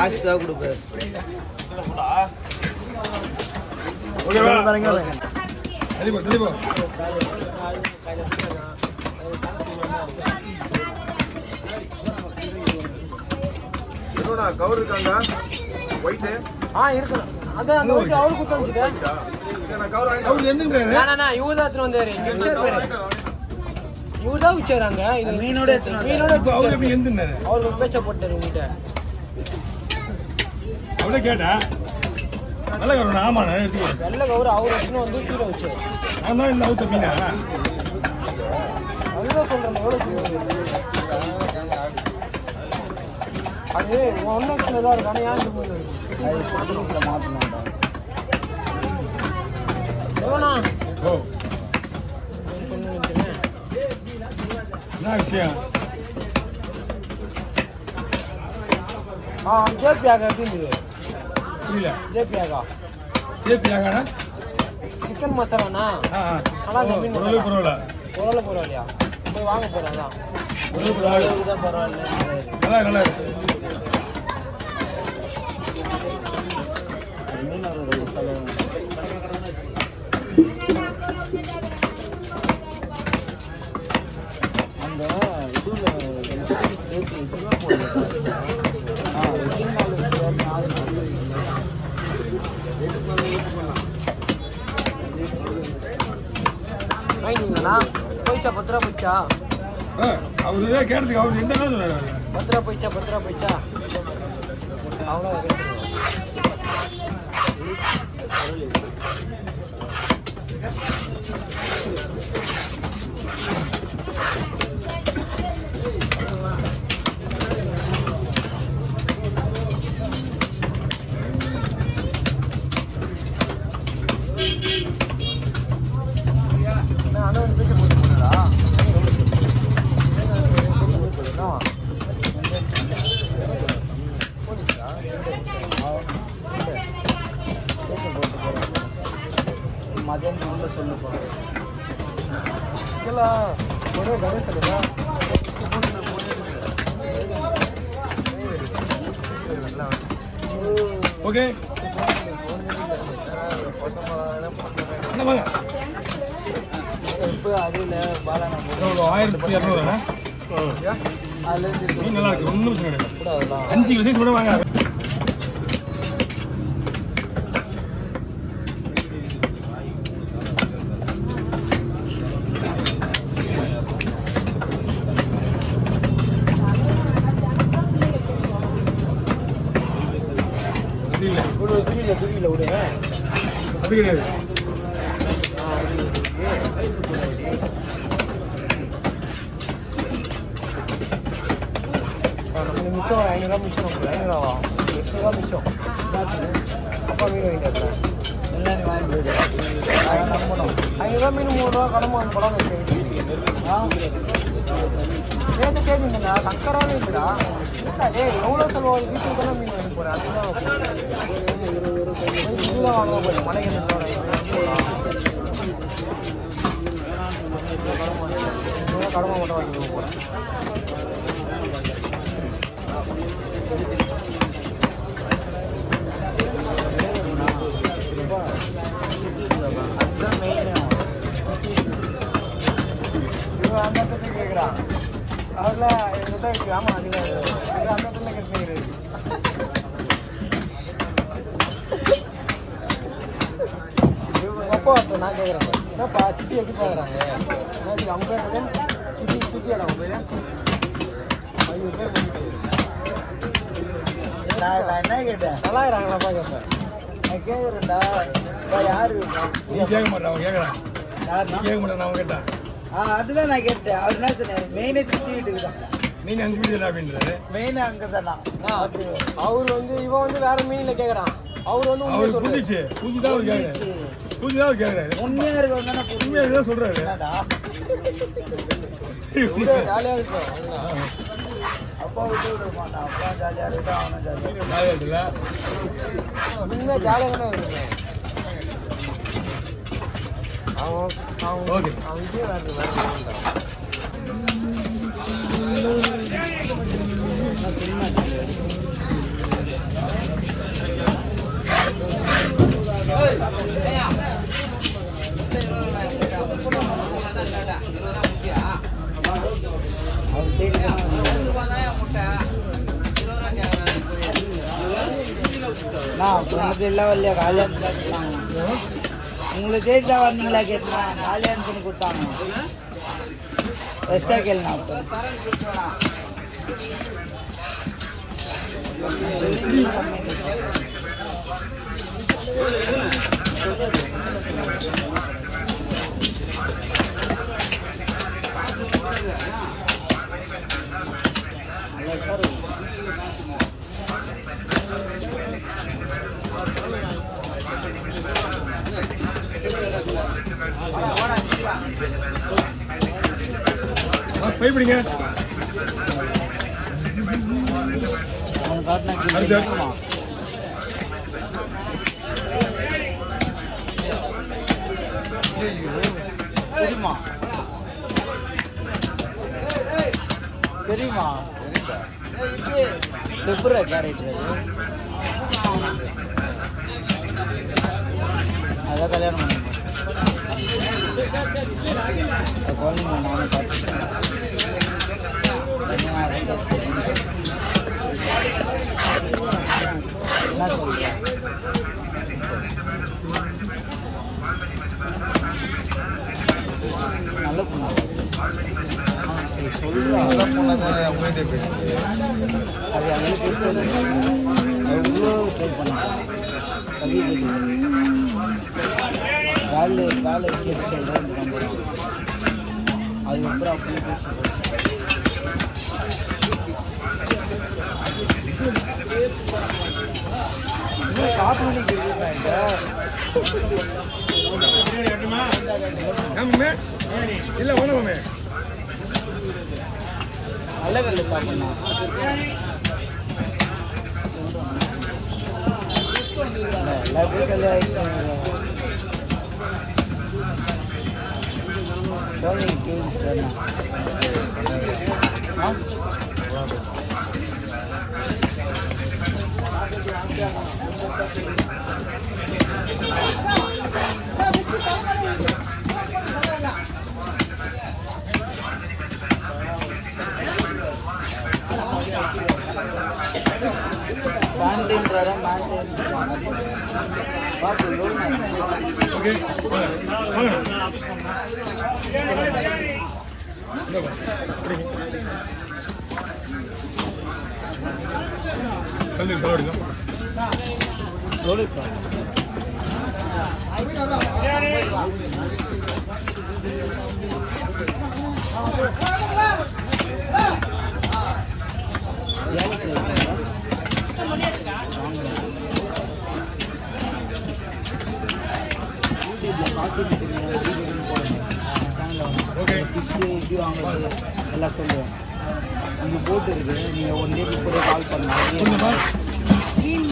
காசு தான் கொடுப்பேன் ஓகேவா பாருங்க தெளிப்பா தெளிப்பா என்னடா கவர் இருக்காங்க ஒயிட்டு ஆ இருக்கணும் அதான் அந்த வீட்டு அவரு குத்த வச்சுட்டேன் நான் கவர் வாங்கிட்டு அவர் என்னன்றாரு நானா இவர் தான் எடுத்துட்டு வந்தாரு இங்க வச்சாரு பாரு இவர் தான் வச்சாராங்க இது மீனோட எடுத்துட்டு வந்தாரு. மீனோட இப்போ அவர் வச்சாரு. எப்படி எந்திருந்தாரு அவருக்கு பேச்ச போட்டாரு உங்ககிட்ட அவளே கேட்டா நல்ல கவரம் ஆமாண்ணா எடுத்துக்கோ வெள்ளை கவுரு அவர் எடுத்துன்னு வந்து கீழே வச்சாரு நான் தான் இந்த அவுத்த மீனா அதுதான் சொல்றேன் எவ்வளவு கீழே அது ஒன் எக்ஸ்ல தான் இருக்கு ஆனா ஏன் இந்த மீன் இருக்கு? மாத்தணும் எவ்வளோண்ணா ஓ பொண்ணு நினைக்கிறேன் என்ன விஷயம் ஆ ஜேபி ஆகா எப்படி இருந்தது புரியல ஜேபி ஆகா சேப்பி ஆகாடா சிக்கன் மசாலாண்ணா ஆ ஆ. நல்லா ஓ, இருக்கு மீன் ஓரளவு மசாலா. பரவாயில்ல ஓரளவு பரவாயில்லையா போய் வாங்க போறேன் அதான் ஓரளவு பரவாயில்ல தான் பரவாயில்ல நல்லா நல்லா இருக்கு மீனவரோட செலவு அந்த இதுல ரேட் இதுவே போடல ஆ எத்தனை நாள் இருக்கு? நாலு நாள் வாங்கிட்டீங்களா போயிச்சா பத்து ரூபா போயிச்சா ஆ, அவரு இதே கேட்டதுக்கு அவர் என்ன சொன்னாரு அவரு? பத்து ரூபா போயிச்சா பத்து ரூபா போயிச்சா அவ்வளோ அண்ணன் வந்து பேச்ச போட்டு போனதா மதியானம் உள்ள சொல்லு போறேன் ஒரே கதை சொல்லுதா ஓகே என்ன வாங்க இப்போ அது இல்லை பாலானா எவ்வளோ ஆயிரத்தி இரநூறுண்ணா அதுலேருந்து மீன் நல்லா இருக்கு ஒன்றும் பிரச்சனை கிடையாது கூட அதெல்லாம் அஞ்சு கிலோ சைஸ் கூட வாங்க அது இல்லை விடு துணியில துணியில விடு அது கிடையாது ஆ, விடு, விடு, விடு. ஆ, நமக்கு மிச்சம் ஒரு ஐநூறுரூவா மிச்சம் நமக்கு ஐநூறுரூவா எட்நூறுவா மிச்சம் அப்பா மீன் வாங்கிட்டு வரேன். எல்லாம் நீ வாங்கி போயிடு நம்பணும் ஐநூறுரூவா மீன் மூணுரூவா கடமை வந்து படம் வச்சு நேற்று கேட்டீங்கண்ணா சங்கராவே இருக்குடா என்னடா டேய் எவ்வளோ செலவாகுது வீட்டுக்கு தானே மீன் வாங்கி போகிறேன் அதுதான் இதுதான் வாங்க போகிறேன் மலைக்கு கடமை மட்டும் வாங்கி போகிறேன் அதுதான் மெயின் இவன் அந்த இடத்துல கேட்குறான் அதில் எங்கிட்ட இருக்கு ஆமாம் அதிகம் இது அந்த இடத்துல கேட்குறது அப்பா அப்போ நான் கேட்குறேன் என்னப்பா சிட்டி எப்படி பார்க்குறாங்க என்னாச்சு அவங்க பேர் என்னது? சிட்டி சிட்டியாடா அவங்க பேர் ஐயோ பேர் பண்ணிட்டு நான் நான் என்ன கேட்டேன் நல்லா இருக்கிறாங்களாப்பா கேட்பேன் நான் கேட்குறேன்டா இப்போ யாரு நீ கேட்க மாட்டேன் அவன் கேட்குறான் யார் நீ கேட்க மாட்டேன் அவன் கேட்டான் ஆ அதுதான் நான் கேட்டேன் அவர் என்ன சொன்னார் மெயினே சித்தி வீட்டுக்கு தான் நீ அஞ்சு மீன் அப்படின்றாரு மெயின் அங்கே தானா அவர் வந்து இவன் வந்து வேற மீனில் கேட்குறான் அவர் வந்து உண்மையை அவருக்கு சொல்றாரு. புரிஞ்சிச்சு புரிஞ்சு தான் அவர் கேட்குறாரு புரிஞ்சு தான் அவர் கேட்குறாரு உண்மையா இருக்கவங்க தானே உண்மையா இதுதான் சொல்றாரு என்னடா விடு, ஜாலியா இருக்கும் அவ்வளவுதான். அப்பா விட்டு விட மாட்டான் அப்பா ஜாலியா இருக்கட்டும் அவனும் ஜாலியா இருக்கட்டும். ஜாலியா இருக்குல்ல உண்மையா ஜாலியா தானே இருக்குங்க அவன் அவன் ஓகே அவன் இதே வேற வேற வேண்டாம் நான் உங்களுக்கு எல்லாம் வரலையா காலியாக கொடுத்தாங்க உங்களை தேடி தான் வந்தீங்களா கேட்டா காலியான்னு கொடுத்தாங்க எக்ஸ்ட்ரா கேளுண்ணா அப்போ பை பிடிங்க அவன் காட்டினா அடுத்து. தெரியுமா தெரியுமா தெரியுமா எப்படி கேரக்டர் அதான் கல்யாணம் பண்ணணும் குழந்தைங்க நானும் பார்த்துட்டேன் என்ன சொல்ற நல்ல பொண்ணா சொல்றா நல்ல பொண்ணை தானே உங்கள்கிட்ட பேசுறது அது அங்கே பேசுறது எவ்வளோ ட்ரை பண்ணாங்க கவி வேலை வேலை கேட்டு சொல்கிறேன் அதுக்கப்புறம் அப்படியே பேசுறது இன்னும் காசு மணிக்கு இருக்குங்க ஆமாமே இல்லை வேணாமே நல்ல கல்ல சாப்பிடணும் எல்லா பேரும் கல்யாணம் குழந்தைங்க கேள்வி ஆ பேண்ட்ன்றாரா பேண்ட் பாத்து ஓகே வாங்க வாங்க இந்தாப்பா, பிடிங்க. கல்லு கலவடுங்க சொல்லிப்பா ஓகே ஃபிஷ்ஷு எப்படி வாங்குறது எல்லாம் சொல்லுவேன் இங்கே போட்டு இருக்கு நீங்கள் ஒன் டே பிஃபோரே கால் பண்ணலாம் கொஞ்சம்